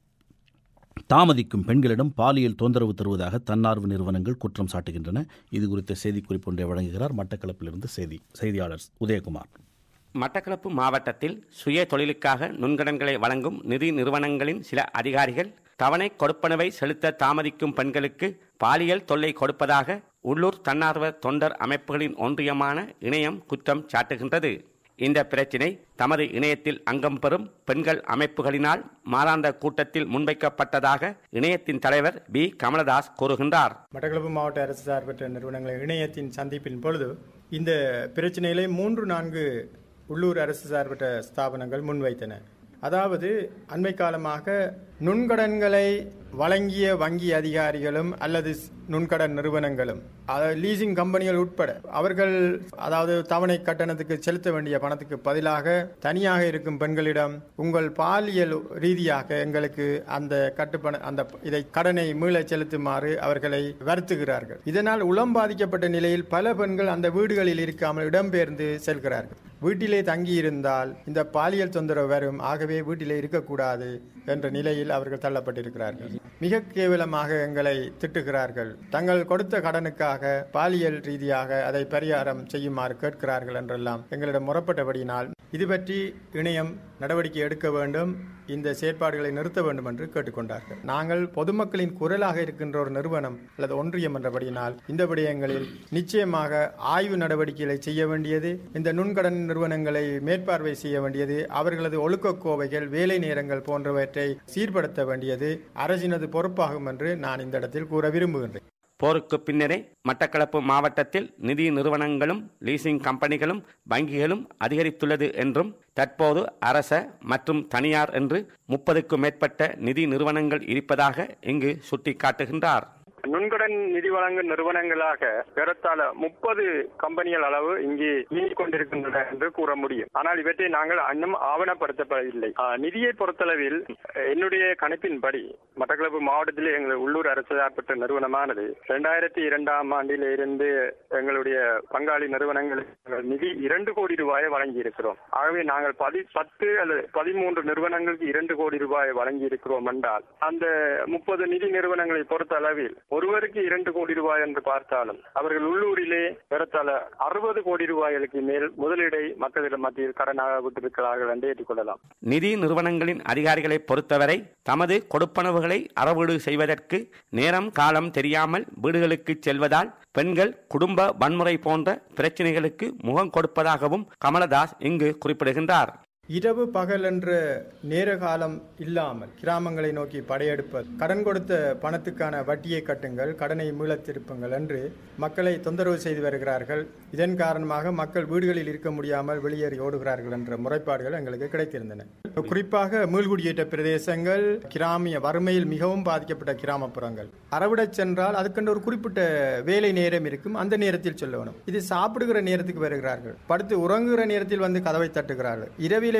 தாமதிக்கும் பெண்களிடம் பாலியல் தொந்தரவு தருவதாக தன்னார்வ நிறுவனங்கள் குற்றம் சாட்டுகின்றன இது குறித்த செய்திக்குறிப்பு ஒன்றை வழங்குகிறார் மட்டக்களப்பிலிருந்து செய்தி செய்தியாளர் உதயகுமார் மட்டக்களப்பு மாவட்டத்தில் சுய தொழிலுக்காக நுண்கடன்களை வழங்கும் நிதி நிறுவனங்களின் சில அதிகாரிகள் தவணை கொடுப்பனவை செலுத்த தாமதிக்கும் பெண்களுக்கு பாலியல் தொல்லை கொடுப்பதாக உள்ளூர் தன்னார்வ தொண்டர் அமைப்புகளின் ஒன்றியமான இணையம் குற்றம் சாட்டுகின்றது இந்த பிரச்சினை தமது இணையத்தில் அங்கம் பெறும் பெண்கள் அமைப்புகளினால் மாதாந்த கூட்டத்தில் முன்வைக்கப்பட்டதாக இணையத்தின் தலைவர் பி கமலதாஸ் கூறுகின்றார் மட்டக்களப்பு மாவட்ட அரசு சார்பற்ற நிறுவனங்கள் இணையத்தின் சந்திப்பின் பொழுது இந்த பிரச்சனைகளை மூன்று நான்கு உள்ளூர் அரசு சார்பற்ற ஸ்தாபனங்கள் முன்வைத்தன அதாவது அண்மை காலமாக நுண்கடன்களை வழங்கிய வங்கி அதிகாரிகளும் அல்லது நுண்கடன் நிறுவனங்களும் அதாவது லீசிங் கம்பெனிகள் உட்பட அவர்கள் அதாவது தவணை கட்டணத்துக்கு செலுத்த வேண்டிய பணத்துக்கு பதிலாக தனியாக இருக்கும் பெண்களிடம் உங்கள் பாலியல் ரீதியாக எங்களுக்கு அந்த கட்டுப்பண அந்த இதை கடனை மீள செலுத்துமாறு அவர்களை வருத்துகிறார்கள் இதனால் உளம் பாதிக்கப்பட்ட நிலையில் பல பெண்கள் அந்த வீடுகளில் இருக்காமல் இடம்பெயர்ந்து செல்கிறார்கள் வீட்டிலே தங்கியிருந்தால் இந்த பாலியல் தொந்தரவு வரும் ஆகவே வீட்டிலே இருக்கக்கூடாது என்ற நிலையில் அவர்கள் தள்ளப்பட்டிருக்கிறார்கள் மிக கேவலமாக எங்களை திட்டுகிறார்கள் தங்கள் கொடுத்த கடனுக்காக பாலியல் ரீதியாக அதை பரிகாரம் செய்யுமாறு கேட்கிறார்கள் என்றெல்லாம் எங்களிடம் முறப்பட்டபடியினால் இது பற்றி இணையம் நடவடிக்கை எடுக்க வேண்டும் இந்த செயற்பாடுகளை நிறுத்த வேண்டும் என்று கேட்டுக்கொண்டார்கள் நாங்கள் பொதுமக்களின் குரலாக இருக்கின்ற ஒரு நிறுவனம் அல்லது ஒன்றியம் என்றபடியினால் இந்த விடயங்களில் நிச்சயமாக ஆய்வு நடவடிக்கைகளை செய்ய வேண்டியது இந்த நுண்கடன் நிறுவனங்களை மேற்பார்வை செய்ய வேண்டியது அவர்களது ஒழுக்க கோவைகள் வேலை நேரங்கள் போன்றவற்றை சீர்படுத்த வேண்டியது அரசினது பொறுப்பாகும் என்று நான் இந்த இடத்தில் கூற விரும்புகின்றேன் போருக்கு பின்னரே மட்டக்களப்பு மாவட்டத்தில் நிதி நிறுவனங்களும் லீசிங் கம்பெனிகளும் வங்கிகளும் அதிகரித்துள்ளது என்றும் தற்போது அரச மற்றும் தனியார் என்று முப்பதுக்கும் மேற்பட்ட நிதி நிறுவனங்கள் இருப்பதாக இங்கு சுட்டிக்காட்டுகின்றார் நுண்கடன் நிதி வழங்கும் நிறுவனங்களாக ஏறத்தாழ முப்பது கம்பெனிகள் அளவு இங்கே இயங்கிக் கொண்டிருக்கின்றன என்று கூற முடியும் ஆனால் இவற்றை நாங்கள் இன்னும் ஆவணப்படுத்தப்படவில்லை ஆஹ், நிதியை பொறுத்தளவில் என்னுடைய கணிப்பின்படி மட்டக்களப்பு மாவட்டத்தில் எங்கள் உள்ளூர் அரசு சார்பற்ற நிறுவனமானது இரண்டாயிரத்தி இரண்டாம் ஆண்டில் இருந்து எங்களுடைய பங்காளி நிறுவனங்களுக்கு நாங்கள் நிதி இரண்டு கோடி ரூபாயை வழங்கி இருக்கிறோம் ஆகவே நாங்கள் பதி பத்து அல்லது பதிமூன்று நிறுவனங்களுக்கு இரண்டு கோடி ரூபாயை வழங்கி இருக்கிறோம் என்றால் அந்த முப்பது நிதி நிறுவனங்களை பொறுத்த அளவில் ஒருவருக்கு இரண்டு கோடி ரூபாய் என்று பார்த்தாலும் அவர்கள் உள்ளூரிலே ஏறத்தாழ அறுபது கோடி ரூபாய்களுக்கு மேல் முதலீடை மக்களிடம் மத்தியில் கடனாக விட்டிருக்கிறார்கள் என்று ஏற்றுக்கொள்ளலாம் நிதி நிறுவனங்களின் அதிகாரிகளை பொறுத்தவரை தமது கொடுப்பனவுகளை அறவீடு செய்வதற்கு நேரம் காலம் தெரியாமல் வீடுகளுக்கு செல்வதால் பெண்கள் குடும்ப வன்முறை போன்ற பிரச்சனைகளுக்கு முகம் கொடுப்பதாகவும் கமலதாஸ் இங்கு குறிப்பிடுகின்றார் இரவு பகல் என்ற நேர காலம் இல்லாமல் கிராமங்களை நோக்கி படையெடுப்பது கடன் கொடுத்த பணத்துக்கான வட்டியை கட்டுங்கள் கடனை மீளத் திருப்புங்கள் என்று மக்களை தொந்தரவு செய்து வருகிறார்கள் இதன் காரணமாக மக்கள் வீடுகளில் இருக்க முடியாமல் வெளியேறி ஓடுகிறார்கள் என்ற முறைப்பாடுகள் எங்களுக்கு கிடைத்திருந்தன குறிப்பாக மீள்குடியேற்ற பிரதேசங்கள் கிராமிய வறுமையில் மிகவும் பாதிக்கப்பட்ட கிராமப்புறங்கள் அறவிடச் சென்றால் அதுக்கென்று ஒரு குறிப்பிட்ட வேலை நேரம் இருக்கும் அந்த நேரத்தில் செல்ல வேணும் இது சாப்பிடுகிற நேரத்துக்கு வருகிறார்கள் படுத்து உறங்குகிற நேரத்தில் வந்து கதவை தட்டுகிறார்கள் இரவிலே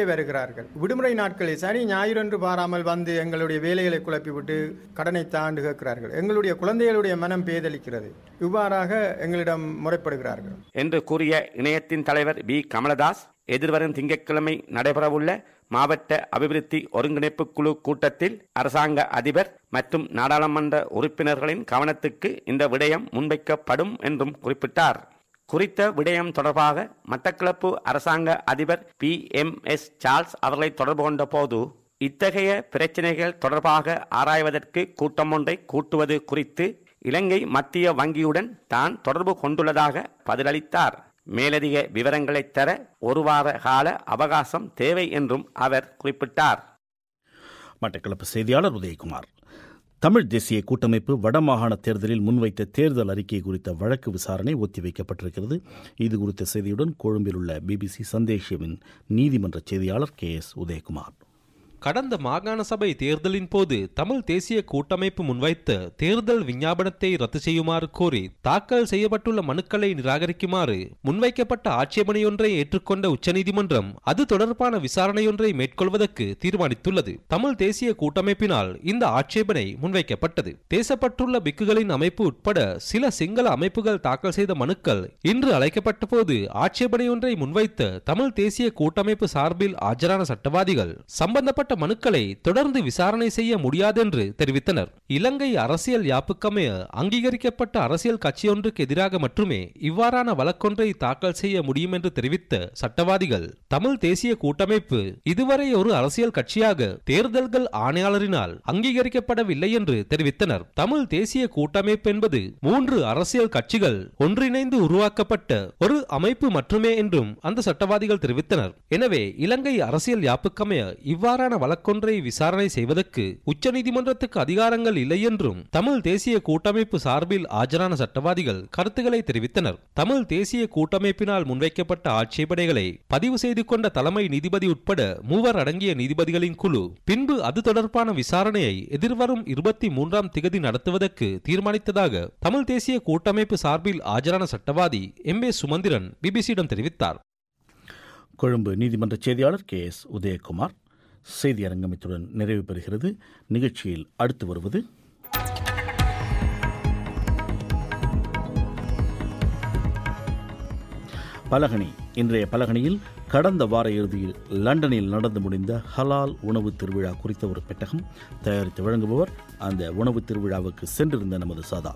விடுமுறையிலே வருகிறார்கள் விடுமுறை நாட்களில் சனி ஞாயிறு என்று பாராமல் வந்து எங்களுடைய வேலைகளை குழப்பிவிட்டு கடனை தாண்டு கேட்கிறார்கள் எங்களுடைய குழந்தைகளுடைய மனம் பேதலிக்கிறது இவ்வாறாக எங்களிடம் முறைப்படுகிறார்கள் என்று கூறிய இணையத்தின் தலைவர் பி கமலதாஸ் எதிர்வரும் திங்கட்கிழமை நடைபெறவுள்ள மாவட்ட அபிவிருத்தி ஒருங்கிணைப்பு குழு கூட்டத்தில் அரசாங்க அதிபர் மற்றும் நாடாளுமன்ற உறுப்பினர்களின் கவனத்துக்கு இந்த விடயம் முன்வைக்கப்படும் என்றும் குறிப்பிட்டார் குறித்த விடயம் தொடர்பாக மட்டக்களப்பு அரசாங்க அதிபர் பி எம் எஸ் சார்ல்ஸ் அவர்களை தொடர்பு கொண்ட போது இத்தகைய பிரச்சினைகள் தொடர்பாக ஆராய்வதற்கு கூட்டம் ஒன்றை கூட்டுவது குறித்து இலங்கை மத்திய வங்கியுடன் தான் தொடர்பு கொண்டுள்ளதாக பதிலளித்தார் மேலதிக விவரங்களை தர ஒரு வார கால அவகாசம் தேவை என்றும் அவர் குறிப்பிட்டார் மட்டக்களப்பு செய்தியாளர் உதயகுமார் தமிழ் தேசிய கூட்டமைப்பு வடமாகாண தேர்தலில் முன்வைத்த தேர்தல் அறிக்கை குறித்த வழக்கு விசாரணை ஒத்திவைக்கப்பட்டிருக்கிறது இது குறித்த செய்தியுடன் கொழும்பில் உள்ள பிபிசி சந்தேஷியவின் நீதிமன்ற செய்தியாளர் கே எஸ் உதயகுமார் கடந்த மாகாண சபை தேர்தலின் போது தமிழ் தேசிய கூட்டமைப்பு முன்வைத்த தேர்தல் விஞ்ஞாபனத்தை ரத்து செய்யுமாறு கோரி தாக்கல் செய்யப்பட்டுள்ள மனுக்களை நிராகரிக்குமாறு முன்வைக்கப்பட்ட ஆட்சேபனையொன்றை ஏற்றுக்கொண்ட உச்சநீதிமன்றம் அது தொடர்பான விசாரணையொன்றை மேற்கொள்வதற்கு தீர்மானித்துள்ளது தமிழ் தேசிய கூட்டமைப்பினால் இந்த ஆட்சேபனை முன்வைக்கப்பட்டது தேசப்பட்டுள்ள பிக்குகளின் அமைப்பு உட்பட சில சிங்கள அமைப்புகள் தாக்கல் செய்த மனுக்கள் இன்று அழைக்கப்பட்ட போது ஆட்சேபனையொன்றை முன்வைத்த தமிழ் தேசிய கூட்டமைப்பு சார்பில் ஆஜரான சட்டவாதிகள் சம்பந்தப்பட்ட மனுக்களை தொடர்ந்து விசாரணை செய்ய முடியாதென்று தெரிவித்தனர் இலங்கை அரசியல் யாப்புக்கமைய அங்கீகரிக்கப்பட்ட அரசியல் கட்சியொன்றுக்கு எதிராக மட்டுமே இவ்வாறான வழக்கொன்றை தாக்கல் செய்ய முடியும் என்று தெரிவித்த சட்டவாதிகள் தமிழ் தேசிய கூட்டமைப்பு இதுவரை ஒரு அரசியல் கட்சியாக தேர்தல்கள் ஆணையாளரினால் அங்கீகரிக்கப்படவில்லை என்று தெரிவித்தனர் தமிழ் தேசிய கூட்டமைப்பு என்பது மூன்று அரசியல் கட்சிகள் ஒன்றிணைந்து உருவாக்கப்பட்ட ஒரு அமைப்பு மட்டுமே என்றும் அந்த சட்டவாதிகள் தெரிவித்தனர் எனவே இலங்கை அரசியல் யாப்புக்கமைய இவ்வாறான வழக்கொன்றை விசாரணை செய்வதற்கு உச்சநீதிமன்றத்துக்கு அதிகாரங்கள் இல்லை என்றும் தமிழ் தேசிய கூட்டமைப்பு சார்பில் ஆஜரான சட்டவாதிகள் கருத்துக்களை தெரிவித்தனர் தமிழ் தேசிய கூட்டமைப்பினால் முன்வைக்கப்பட்ட ஆட்சேபனைகளை பதிவு செய்து கொண்ட தலைமை நீதிபதி உட்பட மூவர் அடங்கிய நீதிபதிகளின் குழு பின்பு அது தொடர்பான விசாரணையை எதிர்வரும் இருபத்தி மூன்றாம் திகதி நடத்துவதற்கு தீர்மானித்ததாக தமிழ் தேசிய கூட்டமைப்பு சார்பில் ஆஜரான சட்டவாதி எம் ஏ சுமந்திரன் பிபிசியிடம் தெரிவித்தார் கொழும்பு நீதிமன்ற செய்தியாளர் கே எஸ் உதயகுமார் செய்தி அரங்கமத்துடன் நிறைவு பெறுகிறது நிகழ்ச்சியில் அடுத்து வருவது பலகனி இன்றைய பலகனியில் கடந்த வார இறுதியில் லண்டனில் நடந்து முடிந்த ஹலால் உணவு திருவிழா குறித்த ஒரு பெட்டகம் தயாரித்து வழங்குபவர் அந்த உணவு திருவிழாவுக்கு சென்றிருந்த நமது சாதா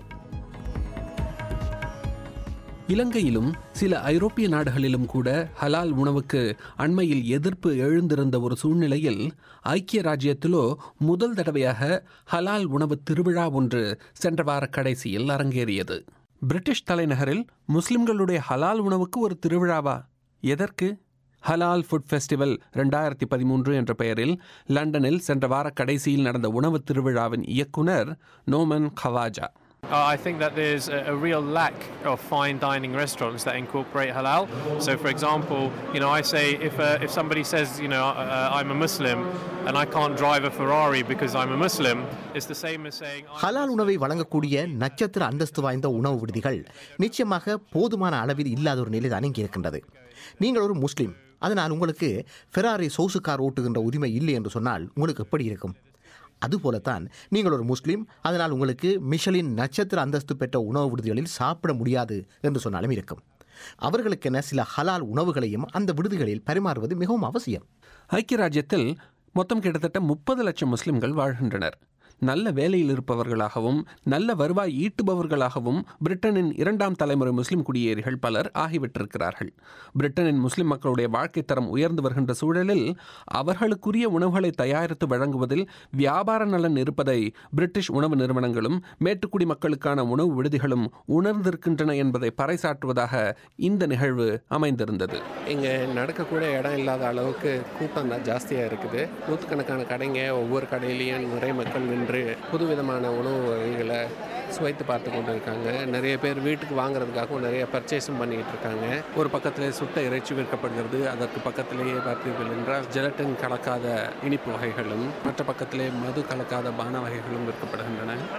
இலங்கையிலும் சில ஐரோப்பிய நாடுகளிலும் கூட ஹலால் உணவுக்கு அண்மையில் எதிர்ப்பு எழுந்திருந்த ஒரு சூழ்நிலையில் ஐக்கிய ராஜ்யத்திலோ முதல் தடவையாக ஹலால் உணவு திருவிழா ஒன்று சென்ற வார கடைசியில் அரங்கேறியது பிரிட்டிஷ் தலைநகரில் முஸ்லிம்களுடைய ஹலால் உணவுக்கு ஒரு திருவிழாவா எதற்கு ஹலால் ஃபுட் ஃபெஸ்டிவல் ரெண்டாயிரத்தி பதிமூன்று என்ற பெயரில் லண்டனில் சென்ற வார கடைசியில் நடந்த உணவு திருவிழாவின் இயக்குனர் நோமன் Khawaja Uh, I think that there's a, a real lack of fine dining restaurants that incorporate halal. So, for example, you know, I say if uh, if somebody says, you know, uh, I'm a Muslim and I can't drive a Ferrari because I'm a Muslim, it's the same as saying. ஹலால் உணவை வழங்கக்கூடிய நட்சத்திர அந்தஸ்து வாய்ந்த உணவு விடுதிகள் நிச்சயமாக போதுமான அளவில் இல்லாத ஒரு நிலை தான் இங்கே இருக்கின்றது நீங்கள் ஒரு முஸ்லீம் அதனால் உங்களுக்கு ஃபெராரி சோசு கார் ஓட்டுகின்ற உரிமை இல்லை என்று சொன்னால் உங்களுக்கு எப்படி இருக்கும் அதுபோலத்தான் நீங்கள் ஒரு முஸ்லீம் அதனால் உங்களுக்கு மிஷலின் நட்சத்திர அந்தஸ்து பெற்ற உணவு விடுதிகளில் சாப்பிட முடியாது என்று சொன்னாலும் இருக்கும் அவர்களுக்கென சில ஹலால் உணவுகளையும் அந்த விடுதிகளில் பரிமாறுவது மிகவும் அவசியம் ஐக்கிய ராஜ்யத்தில் மொத்தம் கிட்டத்தட்ட முப்பது லட்சம் முஸ்லிம்கள் வாழ்கின்றனர் நல்ல வேலையில் இருப்பவர்களாகவும் நல்ல வருவாய் ஈட்டுபவர்களாகவும் பிரிட்டனின் இரண்டாம் தலைமுறை முஸ்லிம் குடியேறிகள் பலர் ஆகிவிட்டிருக்கிறார்கள் பிரிட்டனின் முஸ்லிம் மக்களுடைய வாழ்க்கை தரம் உயர்ந்து வருகின்ற சூழலில் அவர்களுக்குரிய உணவுகளை தயாரித்து வழங்குவதில் வியாபார நலன் இருப்பதை பிரிட்டிஷ் உணவு நிறுவனங்களும் மேட்டுக்குடி மக்களுக்கான உணவு விடுதிகளும் உணர்ந்திருக்கின்றன என்பதை பறைசாற்றுவதாக இந்த நிகழ்வு அமைந்திருந்தது இங்கே நடக்கக்கூட இடம் இல்லாத அளவுக்கு கூட்டம் தான் ஜாஸ்தியாக இருக்குது நூற்றுக்கணக்கான கடைங்க ஒவ்வொரு கடையிலையும் நிறைய மக்கள் நின்று புதுவிதமான உணவு வகைகளை சுவைத்து பார்த்து கொண்டு இருக்காங்க நிறைய பேர் வீட்டுக்கு வாங்குறதுக்காகவும் நிறைய பர்ச்சேஸும் பண்ணிக்கிட்டு இருக்காங்க ஒரு பக்கத்தில் சுட்ட இறைச்சி விற்கப்படுகிறது அதற்கு பக்கத்திலேயே பார்த்தீர்கள் என்றால் ஜெலட்டின் கலக்காத இனிப்பு வகைகளும் மற்ற பக்கத்திலே மது கலக்காத பான வகைகளும் விற்கப்படுகின்றன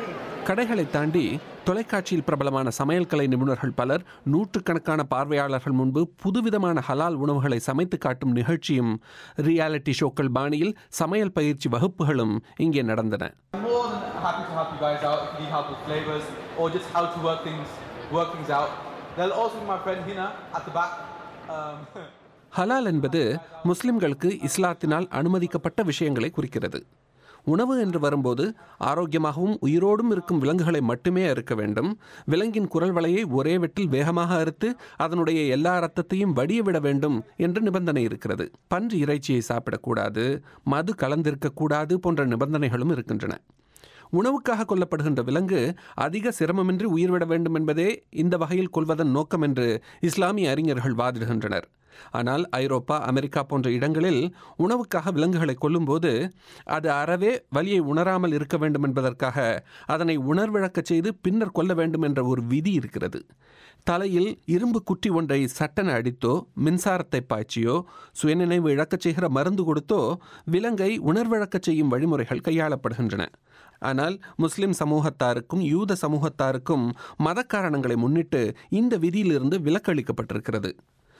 கடைகளை தாண்டி தொலைக்காட்சியில் பிரபலமான சமையல் கலை நிபுணர்கள் பலர் நூற்றுக்கணக்கான பார்வையாளர்கள் முன்பு புதுவிதமான ஹலால் உணவுகளை சமைத்து காட்டும் நிகழ்ச்சியும் ரியாலிட்டி ஷோக்கள் பாணியில் சமையல் பயிற்சி வகுப்புகளும் இங்கே நடந்தன I'm more than happy to help you guys out if you need help with flavors or just how to work things, work things out. There'll also be my friend Hina at the back. Um, ஹலால் என்பது முஸ்லிம்களுக்கு இஸ்லாத்தினால் அனுமதிக்கப்பட்ட விஷயங்களை குறிக்கிறது உணவு என்று வரும்போது ஆரோக்கியமாகவும் உயிரோடும் இருக்கும் விலங்குகளை மட்டுமே அறுக்க வேண்டும் விலங்கின் குரல் வலையை ஒரே வெட்டில் வேகமாக அறுத்து அதனுடைய எல்லா ரத்தத்தையும் வடிய விட வேண்டும் என்று நிபந்தனை இருக்கிறது பன்றி இறைச்சியை சாப்பிடக்கூடாது மது கலந்திருக்கக்கூடாது போன்ற நிபந்தனைகளும் இருக்கின்றன உணவுக்காக கொல்லப்படுகின்ற விலங்கு அதிக சிரமமின்றி உயிர்விட வேண்டும் என்பதே இந்த வகையில் கொள்வதன் நோக்கம் என்று இஸ்லாமிய அறிஞர்கள் வாதிடுகின்றனர் ஆனால் ஐரோப்பா அமெரிக்கா போன்ற இடங்களில் உணவுக்காக விலங்குகளை கொல்லும்போது அது அறவே வலியை உணராமல் இருக்க வேண்டும் என்பதற்காக அதனை உணர்விழக்கச் செய்து பின்னர் கொல்ல வேண்டும் என்ற ஒரு விதி இருக்கிறது தலையில் இரும்பு குட்டி ஒன்றை சட்டென அடித்தோ மின்சாரத்தை பாய்ச்சியோ சுயநினைவு இழக்கச் செய்கிற மருந்து கொடுத்தோ விலங்கை உணர்விழக்கச் செய்யும் வழிமுறைகள் கையாளப்படுகின்றன ஆனால் முஸ்லிம் சமூகத்தாருக்கும் யூத சமூகத்தாருக்கும் மத காரணங்களை முன்னிட்டு இந்த விதியிலிருந்து விலக்களிக்கப்பட்டிருக்கிறது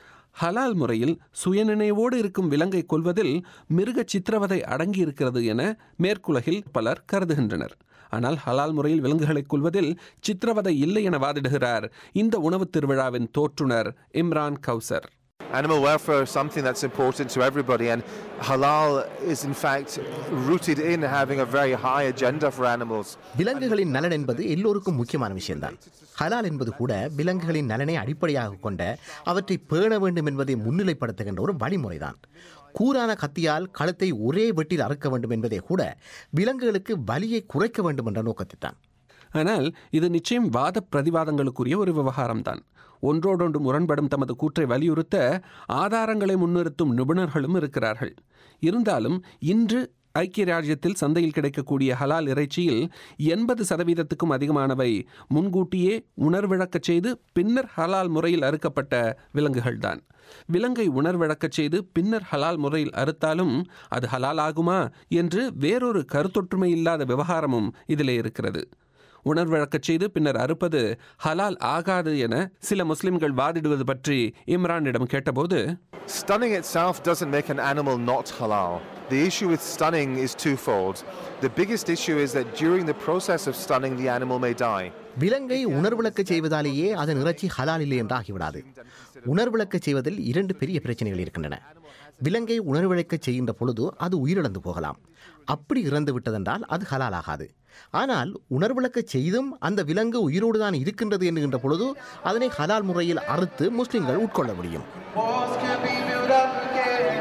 ஹலால் முறையில் சுயநினைவோடு இருக்கும் விலங்கை கொல்வதில் மிருக சித்திரவதை அடங்கியிருக்கிறது என மேற்குலகில் பலர் கருதுகின்றனர் ஆனால் ஹலால் முறையில் விலங்குகளை கொல்வதில் சித்திரவதை இல்லை என வாதிடுகிறார் இந்த உணவுத் திருவிழாவின் தோற்றுனர் Imran Kausar Animal welfare is something that's important to everybody, and halal is in fact rooted in having a very high agenda for animals. விலங்குகளின் நலன் என்பது எல்லோருக்கும் முக்கியமான விஷயம்தான் ஹலால் என்பது கூட விலங்குகளின் நலனை அடிப்படையாக கொண்ட அவற்றை பேண வேண்டும் என்பதை முன்னிலைப்படுத்துகின்ற ஒரு வழிமுறைதான் கூரான கத்தியால் கழுத்தை ஒரே வெட்டில் அறுக்க வேண்டும் என்பதே கூட விலங்குகளுக்கு வலியை குறைக்க வேண்டும் என்ற நோக்கத்தை தான் ஆனால் இது நிச்சயம் வாத பிரதிவாதங்களுக்குரிய ஒரு விவகாரம்தான் ஒன்றோடொன்று முரண்படும் தமது கூற்றை வலியுறுத்த ஆதாரங்களை முன்னிறுத்தும் நிபுணர்களும் இருக்கிறார்கள் இருந்தாலும் இன்று ஐக்கிய ராஜ்யத்தில் சந்தையில் கிடைக்கக்கூடிய ஹலால் இறைச்சியில் எண்பது சதவீதத்துக்கும் அதிகமானவை முன்கூட்டியே உணர்விழக்கச் செய்து பின்னர் ஹலால் முறையில் அறுக்கப்பட்ட விலங்குகள்தான் விலங்கை உணர்விழக்கச் செய்து பின்னர் ஹலால் முறையில் அறுத்தாலும் அது ஹலால் ஆகுமா என்று வேறொரு கருத்தொற்றுமை இல்லாத விவகாரமும் இதிலே இருக்கிறது உணர்விழக்கச் செய்து பின்னர் அறுப்பது ஹலால் ஆகாது என சில முஸ்லிம்கள் வாதிடுவது பற்றி இம்ரானிடம் கேட்டபோது Stunning itself doesn't make an animal not halal. The issue with stunning is twofold. The biggest issue is that during the process of stunning, the animal may die. விலங்கை உணர்விளக்க செய்வதாலேயே அதன் இறைச்சி ஹலால் இல்லை என்று ஆகிவிடாது உணர்விளக்க செய்வதில் இரண்டு பெரிய பிரச்சனைகள் இருக்கின்றன விலங்கை உணர்விழக்க செய்கின்ற பொழுது அது உயிரிழந்து போகலாம் அப்படி இறந்து விட்டதென்றால் அது ஹலால் ஆகாது ஆனால் உணர்விளக்க செய்தும் அந்த விலங்கு உயிரோடு தான் இருக்கின்றது என்கின்ற பொழுது அதனை ஹலால் முறையில் அறுத்து முஸ்லிம்கள் உட்கொள்ள முடியும் Walls can be built up again.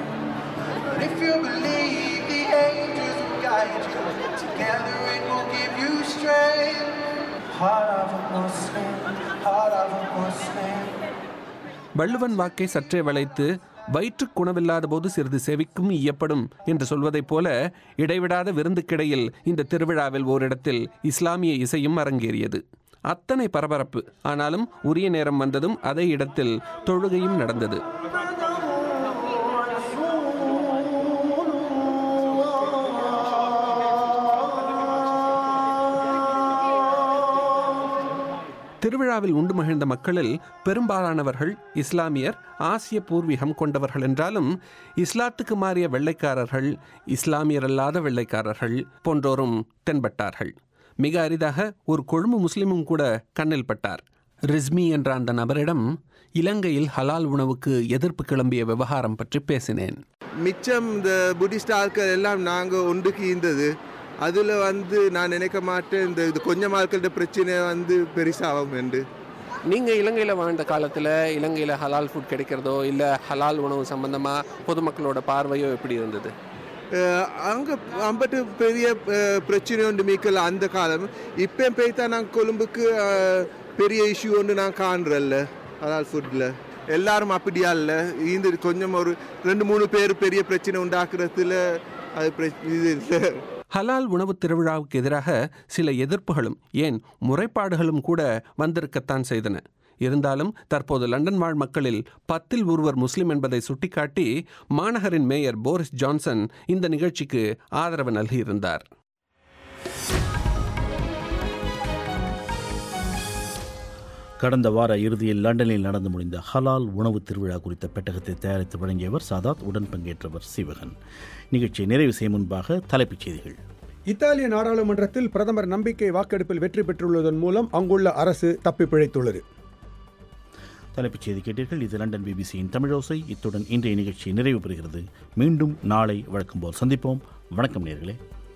But if you believe the angels will guide you, together it will give you strength. Heart of a Muslim, heart of a Muslim. Valluvan வாக்கை சற்றே வளைத்து வயிற்றுக் குணவில்லாத போது சிறிது செவிக்கும் ஈயப்படும் என்று சொல்வதைப் போல இடைவிடாத விருந்துக்கிடையில் இந்த திருவிழாவில் ஓரிடத்தில் இஸ்லாமிய இசையும் அரங்கேறியது அத்தனை பரபரப்பு ஆனாலும் உரிய நேரம் வந்ததும் அதே இடத்தில் தொழுகையும் நடந்தது திருவிழாவில் உண்டு மகிழ்ந்த மக்களில் பெரும்பாலானவர்கள் இஸ்லாமியர் ஆசிய பூர்வீகம் கொண்டவர்கள் என்றாலும் இஸ்லாத்துக்கு மாறிய வெள்ளைக்காரர்கள் இஸ்லாமியர் அல்லாத வெள்ளைக்காரர்கள் போன்றோரும் தென்பட்டார்கள் மிக அரிதாக ஒரு கொழும்பு முஸ்லிமும் கூட கண்ணில் பட்டார் ரிஸ்மி என்ற அந்த நபரிடம் இலங்கையில் ஹலால் உணவுக்கு எதிர்ப்பு கிளம்பிய விவகாரம் பற்றி பேசினேன் மிச்சம் இந்த புத்திஸ்ட் ஆட்கள் எல்லாம் நாங்கள் ஒன்றுக்கு இருந்தது அதில் வந்து நான் நினைக்க மாட்டேன் இந்த இது கொஞ்சம் ஆட்களோட பிரச்சனை வந்து பெருசாகும் என்று நீங்கள் இலங்கையில் வாழ்ந்த காலத்தில் இலங்கையில் ஹலால் ஃபுட் கிடைக்கிறதோ இல்லை ஹலால் உணவு சம்பந்தமாக பொதுமக்களோட பார்வையோ எப்படி இருந்தது அங்கே அம்பட்டு பெரிய அஹ், பிரச்சனை ஒன்று மீக்கல அந்த காலம் இப்போ போய்த்தா நான் கொழும்புக்கு அஹ், பெரிய இஷ்யூ ஒன்று நான் காண்றல்ல ஹலால் ஃபுட்டில் எல்லாரும் அப்படியா இல்லை இந்த கொஞ்சம் ஒரு ரெண்டு மூணு பேர் பெரிய பிரச்சனை உண்டாக்குறதுல அது பிரச்ச- இது இல்லை ஹலால் உணவு திருவிழாவுக்கு எதிராக சில எதிர்ப்புகளும் ஏன் முறைப்பாடுகளும் கூட வந்திருக்கத்தான் செய்தன இருந்தாலும் தற்போது லண்டன் வாழ் மக்களில் பத்தில் ஒருவர் முஸ்லிம் என்பதை சுட்டிக்காட்டி மாநகரின் மேயர் போரிஸ் ஜான்சன் இந்த நிகழ்ச்சிக்கு ஆதரவு நல்கியிருந்தார் கடந்த வார இறுதியில் லண்டனில் நடந்து முடிந்த ஹலால் உணவு திருவிழா குறித்த பெட்டகத்தை தயாரித்து வழங்கியவர் சாதாத் உடன் பங்கேற்றவர் சிவகன் நிகழ்ச்சியை நிறைவு செய்யும் முன்பாக தலைப்புச் செய்திகள் இத்தாலிய நாடாளுமன்றத்தில் பிரதமர் நம்பிக்கை வாக்கெடுப்பில் வெற்றி பெற்றுள்ளதன் மூலம் அங்குள்ள அரசு தப்பி பிழைத்துள்ளது தலைப்புச் செய்தி கேட்டீர்கள் இது லண்டன் பிபிசியின் தமிழோசை இத்துடன் இன்றைய நிகழ்ச்சி நிறைவு பெறுகிறது மீண்டும் நாளை வழக்கம் போல் சந்திப்போம் வணக்கம் நேர்களே